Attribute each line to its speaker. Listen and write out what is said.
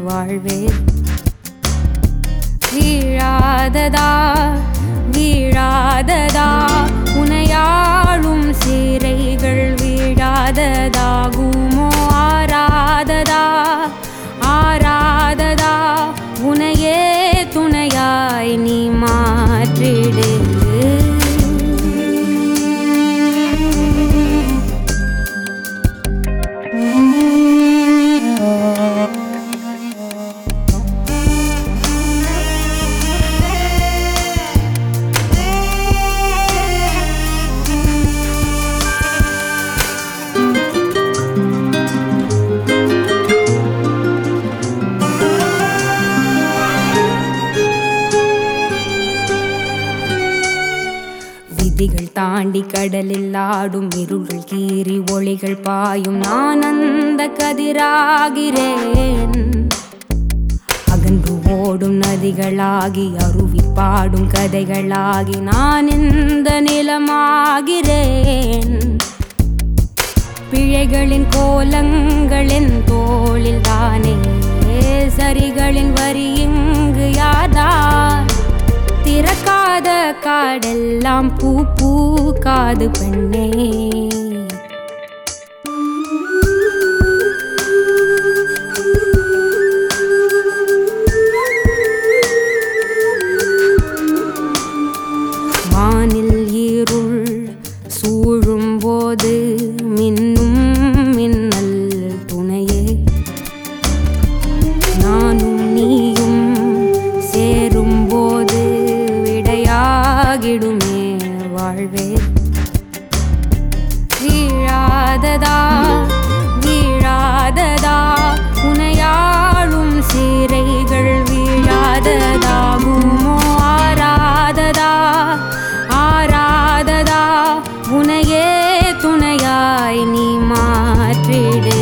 Speaker 1: வாழ்வே வீழாததா வீழாததா உனையாளும் சீரைகள் வீழாததாகுமோ ஆராததா ஆராததா உனையே துணையாய் நீ மாற்றிடு விதிகள் தாண்டி கடலில் ஆடும் இருள்கள் கீறி ஒளிகள் பாயும் நான் அந்த கதிராகிறேன் அகன்று ஓடும் நதிகளாகி அருவி பாடும் கதைகளாகி நான் இந்த நிலமாகிறேன் பிழைகளின் கோலங்களின் தோளில் தானே சரிகளின் வரி இங்கு யார்தான் திறக்காத காடெல்லாம் பூ பூக்காது பெண்ணே வானில் இருள் சூழும் போது மின்னும் மின்னல் துணையே நானும் நீயும் சேரும் போது விடையாகிடுமே வாழ்வே வீழாததா வீழாததா உனையாளும் சீரைகள் வீழாததாகுமோ ஆராததா ஆராததா உனையே துணையாய் நீ மாற்றிடு